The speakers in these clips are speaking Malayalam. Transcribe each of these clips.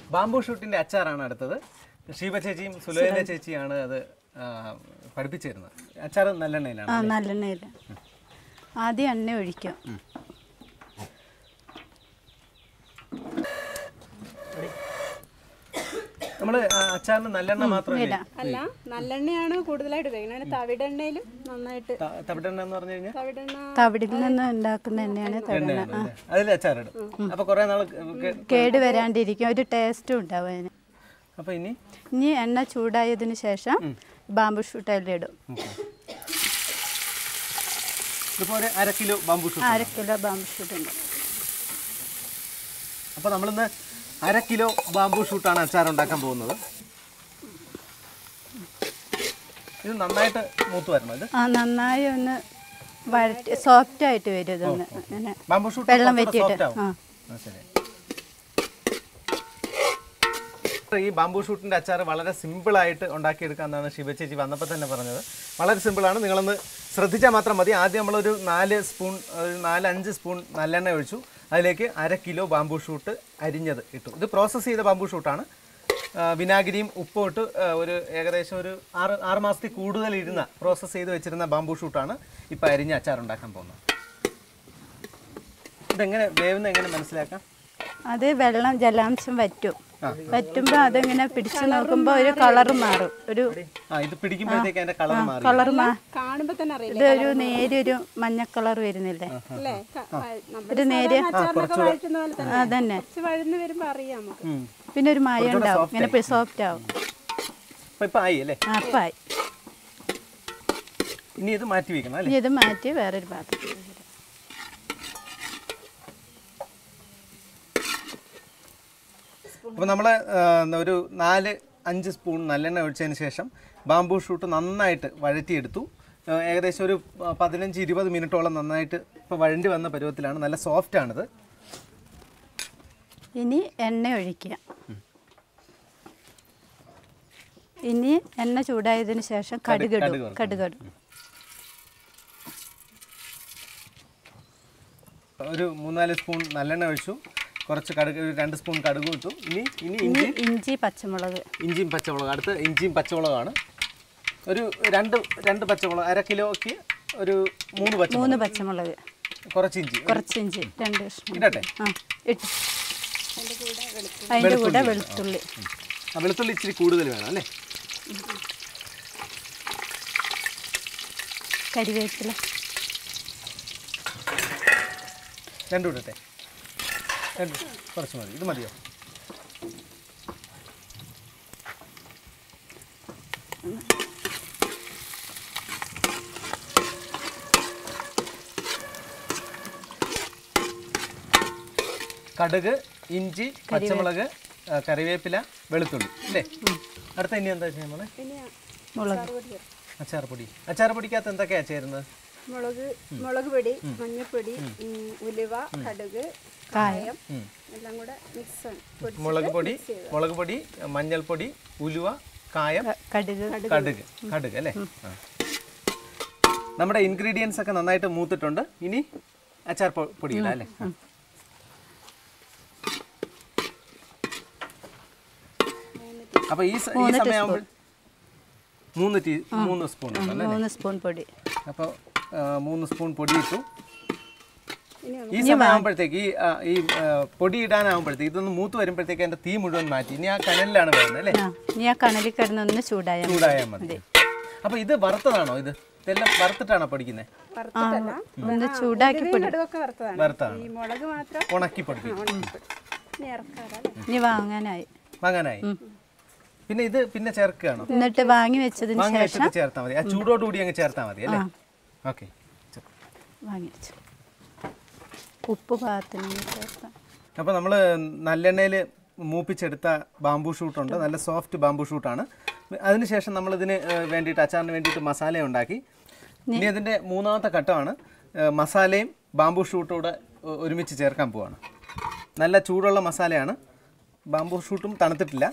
ബാംബു ഷൂട്ടിന്റെ അച്ചാറാണ് അടുത്തത് ഷീബ ചേച്ചിയും സുലോചന ചേച്ചിയാണ് അത് ആ, പഠിപ്പിച്ചിരുന്നത് അച്ചാർ നല്ലെണ്ണയിലാണ് ആ നല്ലെണ്ണയിൽ ആദ്യം എണ്ണ ഒഴിക്കും നമ്മൾ അച്ചാറിന് നല്ലെണ്ണ മാത്രമല്ല ഇടാം അല്ല നല്ലെണ്ണയാണ് കൂടുതലായിട്ട് ഉപയോഗിക്കുന്നത് അതിന് തവിടെണ്ണയിലും നന്നായിട്ട് തവിടെണ്ണ എന്ന് പറഞ്ഞു കഴിഞ്ഞാൽ തവിടെണ്ണ തവിടിൽ നിന്ന് ഉണ്ടാക്കുന്ന എണ്ണയാണ് തവിടെണ്ണ ആ അതിൽ അച്ചാറിടും അപ്പൊ കുറെ നാൾ കേട് വരാണ്ടിരിക്കും ഒരു ടേസ്റ്റും ഉണ്ടാവും അതിന് അപ്പൊ ഇനി ഇനി എണ്ണ ചൂടായതിന് ശേഷം ബാമ്പു ഷൂട്ട് അതിലിടും ഇതിപ്പോ ഒരു അര കിലോ ബാംബു ഷൂട്ട് അര കിലോ ബാമ്പു ഷൂട്ട് ഉണ്ട് അപ്പോൾ നമ്മളിന്ന് അര കിലോ ബാംബു ഷൂട്ടാണ് അച്ചാർ ഉണ്ടാക്കാൻ പോകുന്നത് ഇത് നന്നായിട്ട് മൂത്ത് വരണം ഇത് ആ നന്നായി ഒന്ന് വഴറ്റി സോഫ്റ്റ് ആയിട്ട് വരും ഇതൊന്ന് അങ്ങനെ ബാംബു ഷൂട്ട് വെള്ളം കുറച്ചുകൂടെ വറ്റിയിട്ട് soft ആവും. ആ ആ, ശരി ഈ ബാംബു ഷൂട്ടിന്റെ അച്ചാർ വളരെ സിമ്പിൾ ആയിട്ട് ഉണ്ടാക്കിയെടുക്കാമെന്നാണ് ശിവ ചേച്ചി വന്നപ്പോൾ തന്നെ പറഞ്ഞത് വളരെ സിമ്പിളാണ് നിങ്ങളൊന്ന് ശ്രദ്ധിച്ചാൽ മാത്രം മതി ആദ്യം നമ്മളൊരു നാല് സ്പൂൺ ഒരു നാല് അഞ്ച് സ്പൂൺ നല്ലെണ്ണ ഒഴിച്ചു അതിലേക്ക് അര കിലോ ബാംബു ഷൂട്ട് അരിഞ്ഞത് ഇട്ടു ഇത് പ്രോസസ്സ് ചെയ്ത ബാംബു ഷൂട്ടാണ് ആ, വിനാഗിരിയും ഉപ്പും ഇട്ട് ആ, ഒരു ഏകദേശം ഒരു ആറ് ആറ് മാസത്തിൽ കൂടുതൽ ഇരുന്ന പ്രോസസ്സ് ചെയ്ത് വെച്ചിരുന്ന ബാംബു ഷൂട്ടാണ് ഇപ്പോൾ അരിഞ്ഞ അച്ചാർ ഉണ്ടാക്കാൻ പോകുന്നത് ഇതെങ്ങനെ വേവുന്ന എങ്ങനെ മനസ്സിലാക്കാം അത് വെള്ളം ജലാംശം വറ്റും വറ്റുമ്പോൾ അതിങ്ങനെ പിടിച്ചു നോക്കുമ്പോൾ ഒരു കളറ് മാറും ഒരു ആ ഇത് പിടിക്കുമ്പോഴത്തേക്ക് അതിന്റെ കളർ മാറി കളർ മാ കാണുമ്പോ തന്നെ അറിയില്ല ഇതൊരു നേരിയൊരു മഞ്ഞ കളർ വരുന്നില്ലേ അല്ലേ ക- വ- നമ്മള് ഒരു നേരിയ അച്ചാറിനൊക്കെ വഴറ്റുന്ന പോലെ തന്നെ അതന്നെ കുറച്ച് വഴന്ന് വരുമ്പോ അറിയാം നമുക്ക് ഉം. പിന്നെ ഒരു മായ ഉണ്ടാവും ഇങ്ങനെ സോഫ്റ്റ് ആവും അപ്പൊ ഇപ്പൊ ആയി അല്ലേ ആ, അപ്പായി ഇനി ഇത് മാറ്റി വെക്കണം അല്ലേ ഇനി ഇത് മാറ്റി വേറൊരു പാത്രത്തിൽ ഇടും. അപ്പൊ നമ്മള് ആ, ഒരു നാല് അഞ്ച് സ്പൂൺ നല്ലെണ്ണ ഒഴിച്ചതിന് ശേഷം ബാംബു ഷൂട്ട് നന്നായിട്ട് വഴറ്റിയെടുത്തു ആ, ഏകദേശം ഒരു ആ, പതിനഞ്ച് ഇരുപത് മിനിറ്റോളം നന്നായിട്ട് ഇപ്പൊ വഴണ്ടി വന്ന പരുവത്തിലാണ് നല്ല സോഫ്റ്റ് ആണിത് ഇനി എണ്ണ ഒഴിക്കുക ഇനി എണ്ണ ചൂടായതിന് ശേഷം കടുകിടും കടുക് വറുക്കും. കടുകിടും ഒരു മൂന്നാല് സ്പൂൺ നല്ലെണ്ണ ഒഴിച്ചു കുറച്ച് കടുക് ഒരു രണ്ട് സ്പൂൺ കടുക് ഇട്ടു ഇനി ഇനി ഇനി ഇഞ്ചി ഇഞ്ചി പച്ചമുളക് ഇഞ്ചിയും പച്ചമുളക് അടുത്ത് ഇഞ്ചിയും പച്ചമുളകാണ് ഒരു രണ്ട് രണ്ട് പച്ചമുളക് അര കിലോയ്ക്ക് ഒരു മൂന്ന് പച്ചമുളക് മൂന്ന് പച്ചമുളക് കുറച്ച് ഇഞ്ചി കുറച്ച് ഇഞ്ചി രണ്ട് കഷ്ണം ഇടട്ടെ ആ ഇട്ട് അതിൻ്റെ കൂടെ വെളുത്തുള്ളി ആ വെളുത്തുള്ളി ഇച്ചിരി കൂടുതൽ വേണം അല്ലേ കരിവേപ്പില രണ്ടും ഇടട്ടെ രണ്ട് കുറച്ച് മതി ഇത് മതിയോ കടുക് ഇഞ്ചി പച്ചമുളക് ആ, കറിവേപ്പില വെളുത്തുള്ളി അല്ലേ അടുത്ത ഇനി എന്താ ചെയ്യാൻ പോണേ പിന്നെ മുളക് അച്ചാർ പൊടി അച്ചാർ പൊടിക്കകത്ത് എന്തൊക്കെയാ ചേരുന്നത് മുളക് മുളക് പൊടി മഞ്ഞൾപ്പൊടി ഉം, ഉലുവ കടുക് കായം ഉം. എല്ലാം കൂടെ മിക്സ് പൊടി മുളക് പൊടി മുളക് പൊടി മഞ്ഞൾപ്പൊടി ഉലുവ കായം ക- കടുക് കടുക് കടുക് അല്ലേ ആ. നമ്മുടെ ഇൻഗ്രീഡിയൻസ് ഒക്കെ നന്നായിട്ട് മൂത്തിട്ടുണ്ട് ഇനി അച്ചാർ പൊ- പൊടിയിടാം അല്ലേ ആ. അപ്പൊ ഈ സ- ഈ സമയമാകുമ്പോൾ മൂന്ന് ടീ മൂന്ന് സ്പൂൺ അല്ലേ മൂന്ന് സ്പൂൺ പൊടി അപ്പോൾ മൂന്ന് സ്പൂൺ പൊടി ഇട്ടു ഇനി ഈ സമയമാകുമ്പോഴത്തേക്ക് ഈ ആ, ഈ ആ, പൊടി ഇടാനാകുമ്പോഴത്തേക്ക് ഇതൊന്ന് മൂത്ത് വരുമ്പോഴത്തേക്ക് അതിന്റെ തീ മുഴുവൻ മാറ്റി ഇനി ആ കനലിലാണ് വരുന്നത് അല്ലേ ആ ഇനി ആ കണലിൽ കിടന്നൊന്ന് ചൂടായാൽ മതി. ചൂടായാൽ മതി അപ്പൊ ഇത് വറുത്തതാണോ ഇത് ഇതെല്ലാം വറുത്തിട്ടാണോ പൊടിക്കുന്നത് വറുത്തിട്ടല്ല ഒന്ന് ചൂടാക്കി പൊടി കടുകൊക്കെ വറുത്തതാണ് വറുത്താണ് ഈ മുളക് മാത്രം ഉണക്കി പൊടിക്കും ഉണക്കിപ്പൊടി ഇനി ഇറക്കാറല്ലേ ഇനി വാങ്ങാനായി വാങ്ങാനായി പിന്നെ ഇത് പിന്നെ ചേർക്കുകയാണോ എന്നിട്ട് വാങ്ങി വെച്ചതിന് വാങ്ങി ശേഷം വെച്ചിട്ട് ചേർത്താൽ മതി ആ ചൂടോടുകൂടി അങ്ങ് ചേർത്താൽ മതി അല്ലേ ഓക്കെ വാങ്ങി വെച്ചു ഉപ്പ് പാകത്തിന് ചേർത്താം അപ്പോൾ നമ്മൾ നല്ലെണ്ണയിൽ മൂപ്പിച്ചെടുത്ത ബാംബു ഷൂട്ടുണ്ട് നല്ല സോഫ്റ്റ് ബാംബു ഷൂട്ടാണ് അതിനുശേഷം നമ്മൾ ഇതിന് വേണ്ടിയിട്ട് അച്ചാറിന് വേണ്ടിയിട്ട് മസാല ഉണ്ടാക്കി ഇനി അതിൻ്റെ മൂന്നാമത്തെ ഘട്ടമാണ് ഏഹ്, മസാലയും ബാംബു ഷൂട്ടും കൂടെ ഒ- ഒരുമിച്ച് ചേർക്കാൻ പോവാണ് നല്ല ചൂടുള്ള മസാലയാണ് ബാംബു ഷൂട്ടും തണുത്തിട്ടില്ല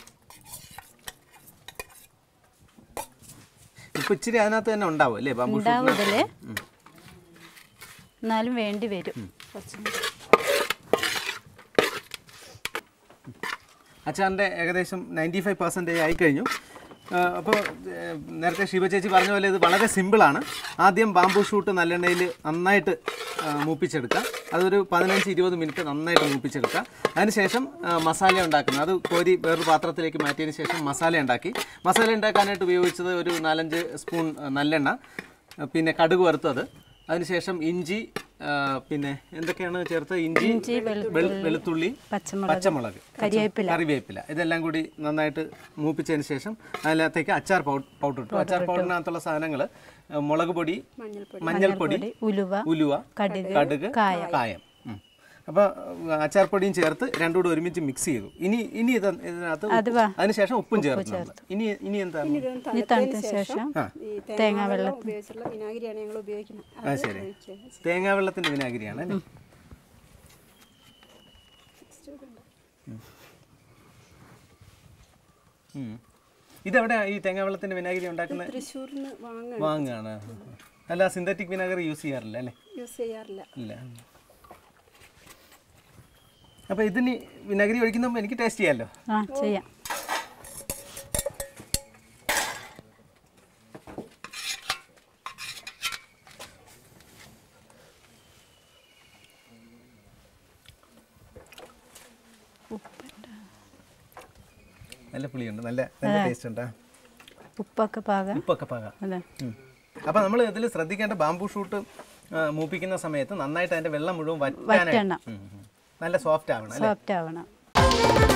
ഇപ്പം ഇച്ചിരി അതിനകത്ത് തന്നെ ഉണ്ടാവും അല്ലേ ബാംബു ഷൂട്ട് ഉണ്ടാവും ഇതില് എന്നാലും വേണ്ടി വരും കുറച്ചും കൂടി. അച്ചാറിൻ്റെ ഏകദേശം നയൻറ്റി ഫൈവ് പെർസെൻറ്റേജ് ആയിക്കഴിഞ്ഞു അപ്പോൾ നേരത്തെ ശിവ ചേച്ചി പറഞ്ഞ പോലെ ഇത് വളരെ സിമ്പിളാണ് ആദ്യം ബാംബു ഷൂട്ട് നല്ലെണ്ണയിൽ നന്നായിട്ട് ആ, മൂപ്പിച്ചെടുക്കുക അതൊരു പതിനഞ്ച് ഇരുപത് മിനിറ്റ് നന്നായിട്ട് മൂപ്പിച്ചെടുക്കുക അതിനുശേഷം ആ, മസാല ഉണ്ടാക്കുന്നത് അത് കോരി വേറൊരു പാത്രത്തിലേക്ക് മാറ്റിയതിന് ശേഷം മസാല ഉണ്ടാക്കി മസാല ഉണ്ടാക്കാനായിട്ട് ഉപയോഗിച്ചത് ഒരു നാലഞ്ച് സ്പൂൺ ആ, നല്ലെണ്ണ ആ, പിന്നെ കടുക് വറുത്തത് അതിനുശേഷം ഇഞ്ചി ആ, പിന്നെ എന്തൊക്കെയാണ് ചേർത്ത് ഇഞ്ചി വെളു- വെളുത്തുള്ളി പച്ചമുളക് പച്ചമുളക് കരിവേപ്പില കറിവേപ്പില ഇതെല്ലാം കൂടി നന്നായിട്ട് മൂപ്പിച്ചതിന് ശേഷം അതിനകത്തേക്ക് അച്ചാർ പൗ- പൗഡർ ഇട്ടു അച്ചാർ പൗഡറിനകത്തുള്ള സാധനങ്ങൾ മുളക് പൊടി മഞ്ഞൾപ്പൊടി ഉലുവ ഉലുവ കടുക് കടുക് കായം. കായം ഉം. അപ്പോൾ അച്ചാർ പൊടിയും ചേർത്ത് രണ്ടും കൂടെ ഒരുമിച്ച് മിക്സ് ചെയ്തു ഇനി ഇനി ഇത് ഇതിനകത്ത് അത് ഉപ്പ്- വാ. അതിനുശേഷം ഉപ്പും ചേർത്ത് നമ്മൾ. ഇനി ഇനി എന്താണ് ഇനി തണുത്ത ശേഷം ഈ തേങ്ങാ വെള്ളം ഉപയോഗിച്ചുള്ള വിനാഗിരിയാണ് ഞങ്ങൾ ഉപയോഗിക്കുന്നത് ആ അത് ശരി ഒഴിക്കുക. തേങ്ങാ വെള്ളത്തിന്റെ വിനാഗിരിയാണ് അല്ലേ ഉം. ഇതെവിടെ ഈ തേങ്ങാ വെള്ളത്തിന്റെ വിനാഗിരി ഉണ്ടാക്കുന്നത് തൃശ്ശൂരിൽ നിന്ന് വാങ്ങാൻ വാങ്ങാണ് അല്ല സിന്തറ്റിക് വിനാഗിരി യൂസ് ചെയ്യാറില്ല അല്ലേ യൂസ് ചെയ്യാറില്ല ഇല്ല അപ്പൊ ഇതിന് വിനാഗിരി ഒഴിക്കുമ്പോൾ എനിക്ക് ടേസ്റ്റ് ചെയ്യാമല്ലോ ആ ചെയ്യാം നല്ല പുളിയുണ്ട് നല്ല നല്ല ടേസ്റ്റ് ഉണ്ട് ആ. ഉപ്പൊക്കെ പാകം ഉപ്പൊക്കെ പാകാം അതെ അപ്പൊ നമ്മൾ ഇതിൽ ശ്രദ്ധിക്കേണ്ട ബാംബു ഷൂട്ട് ആ, മൂപ്പിക്കുന്ന സമയത്ത് നന്നായിട്ട് അതിന്റെ വെള്ളം മുഴുവൻ വറ്റാനായിട്ട് വറ്റണം ഉം, ഉം. നല്ല സോഫ്റ്റ് ആവണം അല്ലേ സോഫ്റ്റ് ആവണം